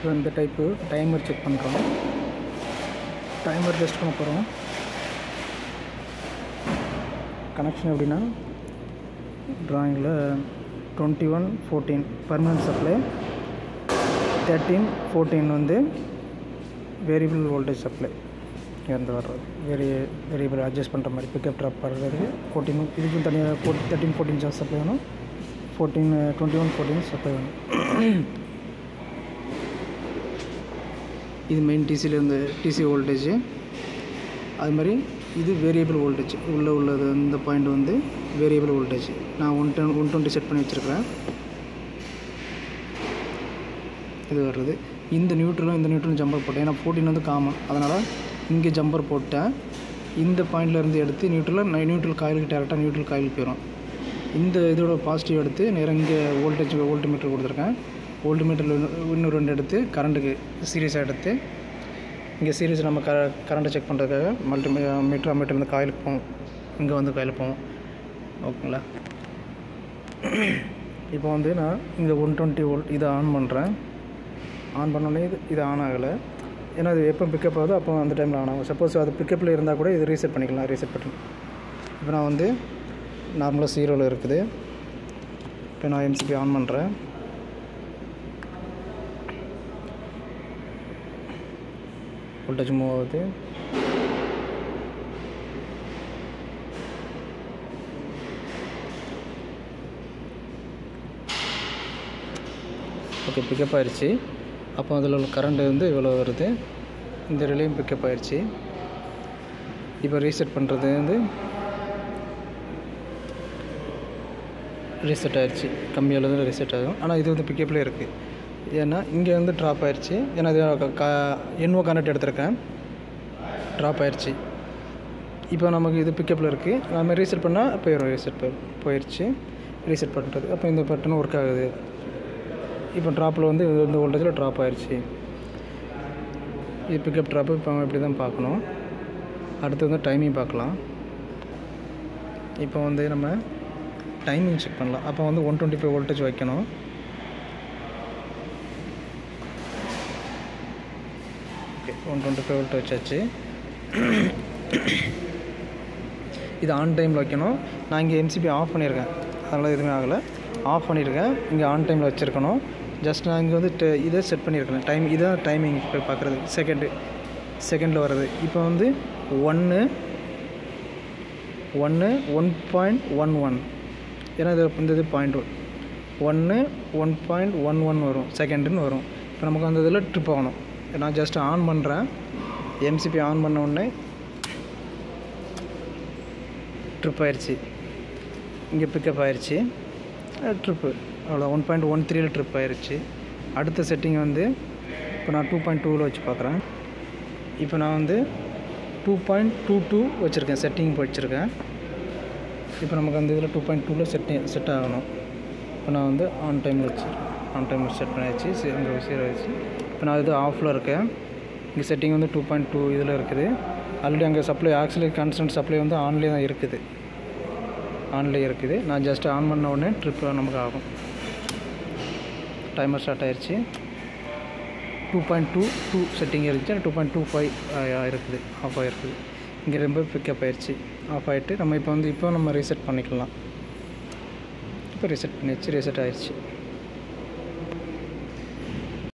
இப்போ இந்த type timer check பண்ணுறோம் டைமர் டெஸ்ட் பண்ண போகிறோம் கனெக்ஷன் எப்படின்னா ட்ராயிங்கில் twenty one fourteen permanent supply thirteen fourteen வந்து வேரியபிள் வோல்டேஜ் சப்ளை இருந்து வர்றது வேரிய வேரியபிள் அட்ஜஸ்ட் பண்ணுற மாதிரி பிக்கப் ட்ராப் பண்ணுறதுக்கு ஃபோர்டீன் இதுக்கும் தனியாக four thirteen fourteen charge supply வேணும் fourteen twenty one fourteen supply வேணும் இது மெயின் டிசிலேருந்து டிசி வோல்டேஜ் அது மாதிரி இது வேரியபிள் வோல்டேஜ் உள்ளே உள்ளது இந்த பாயிண்ட் வந்து வேரியபிள் வோல்டேஜ் நான் one ten one twenty set பண்ணி வச்சுருக்கிறேன் இது வர்றது இந்த நியூட்ரலும் இந்த நியூட்ரலும் ஜம்பர் போட்டேன் ஏன்னா ஃபோர்டீன் வந்து காமன் அதனால் இங்கே ஜம்பர் போட்டேன் இந்த பாயிண்ட்லேருந்து எடுத்து நியூட்ரலில் நியூட்ரல் காயிலுக்கு டேரெக்டாக நியூட்ரல் காயில் போயிடும் இந்த இதோட பாசிட்டிவ் எடுத்து நேராக இங்கே வோல்டேஜ் வோல்ட் மீட்டர் கொடுத்துருக்கேன் வோல்ட் மீட்டரில் இன்னும் ரெண்டு எடுத்து கரண்ட்டுக்கு சீரியஸாக எடுத்து இங்கே சீரியஸ் நம்ம க கரண்ட்டை செக் பண்ணுறதுக்காக மல்டி மீட்டர் அம்மீட்டர் வந்து காயிலுக்கு போவோம் இங்கே வந்து காயிலுக்கு போவோம் ஓகேங்களா இப்போ வந்து நான் இந்த ஒன் டுவெண்ட்டி வோல்ட் இதை ஆன் பண்ணுறேன் ஆன் பண்ணோடனே இது இது ஆன் ஆகலை ஏன்னா அது எப்போ பிக்கப் ஆகுதோ அப்போ அந்த டைமில் ஆன் ஆகும் சப்போஸ் அது பிக்கப்பில் இருந்தால் கூட இது ரீசெட் பண்ணிக்கலாம் ரீசெட் பண்ணி இப்போ நான் வந்து நார்மலாக ஜீரோவில் இருக்குது இப்போ நான் எம்சிபி ஆன் பண்ணுறேன் வோல்டேஜ் மூவ் ஆகுது ஓகே பிக்கப் ஆயிடுச்சு அப்போ அதில் உள்ள கரண்ட் வந்து இவ்வளோ வருது இந்த ரிலேயும் பிக்கப் ஆயிடுச்சு இப்போ ரீசெட் பண்ணுறது வந்து ரீசெட் ஆயிடுச்சு கம்மியாக தான் ரீசெட் ஆகும் ஆனால் இது வந்து பிக்கப்பில் இருக்குது ஏன்னா இங்கே வந்து ட்ராப் ஆயிடுச்சு ஏன்னா இது க என்ஓ கனெக்ட் எடுத்திருக்கேன் ட்ராப் ஆயிடுச்சு இப்போ நமக்கு இது பிக்கப்பில் இருக்குது நம்ம ரீசெட் பண்ணால் போயிடும் ரீசெட் போய் போயிடுச்சு ரீசெட் பண்ணுறது அப்போ இந்த பட்டனும் ஒர்க் ஆகுது இப்போ ட்ராப்பில் வந்து இந்த வோல்டேஜில் ட்ராப் ஆயிடுச்சு இது பிக்கப் ட்ராப்பு இப்போ இப்படி தான் பார்க்கணும் அடுத்து வந்து டைமிங் பார்க்கலாம் இப்போ வந்து நம்ம டைமிங் செக் பண்ணலாம் அப்போ வந்து ஒன் டுவெண்ட்டி ஃபைவ் வோல்டேஜ் வைக்கணும் okay one twenty five volt வச்சாச்சு இது ஆன் டைமில் வைக்கணும் நான் இங்கே எம்சிபி ஆஃப் பண்ணியிருக்கேன் அதனால் எதுவுமே ஆகலை ஆஃப் பண்ணியிருக்கேன் இங்கே ஆன் டைமில் வச்சுருக்கணும் ஜஸ்ட் நான் இங்கே வந்து ட- இதை செட் பண்ணியிருக்கேன் டைம் இதான் டைமிங் போய் பார்க்குறது செகண்டு செகண்டில் வர்றது இப்போ வந்து ஒன்று ஒன்று ஒன் பாயிண்ட் ஒன் ஒன் ஏன்னா இது இந்த இது பாயிண்ட் ஒன்று ஒன் பாயிண்ட் ஒன் ஒன் வரும் செகண்டுன்னு வரும் இப்போ நமக்கு அந்த இதில் ட்ரிப் ஆகணும் நான் ஜஸ்ட் ஆன் பண்ணுறேன் எம்சிபி ஆன் பண்ண உடனே ட்ரிப் ஆயிடுச்சு இங்கே பிக்கப் ஆயிடுச்சு ட்ரிப்பு அவ்வளோ ஒன் பாயிண்ட் ஒன் த்ரீல ட்ரிப் ஆயிடுச்சு அடுத்த செட்டிங் வந்து இப்போ நான் டூ பாயிண்ட் டூவில் வச்சு பார்க்குறேன் இப்போ நான் வந்து டூ பாயிண்ட் டூ டூ வச்சுருக்கேன் செட்டிங் வச்சுருக்கேன் இப்போ நமக்கு அந்த இதில் டூ பாயிண்ட் டூவில் செட்டிங் செட் ஆகணும் இப்போ நான் வந்து ஆன் டைமில் வச்சு ஆன் டைமில் செட் பண்ணியாச்சு இங்கே சீரோ ஆயிடுச்சு இப்போ நான் இது ஆஃபில் இருக்கேன் இங்கே செட்டிங் வந்து டூ பாயிண்ட் டூ இதில் இருக்குது ஆல்ரெடி அங்கே சப்ளை ஆக்சுவலி கான்ஸ்டன்ட் சப்ளை வந்து ஆன்லேயே தான் இருக்குது ஆன்லேயே இருக்குது நான் ஜஸ்ட் ஆன் பண்ண உடனே ட்ரிப் நமக்கு ஆகும் டைமர் ஸ்டார்ட் ஆயிடுச்சு two point two two setting இருந்துச்சு டூ பாயிண்ட் டூ ஃபைவ் இருக்குது ஆஃப் ஆகிருக்குது இங்கே ரொம்ப பிக்கப் ஆயிடுச்சு ஆஃப் ஆகிட்டு நம்ம இப்போ வந்து இப்போ நம்ம ரீசெட் பண்ணிக்கலாம் இப்போ ரீசெட் பண்ணியாச்சு ரீசெட் ஆயிடுச்சு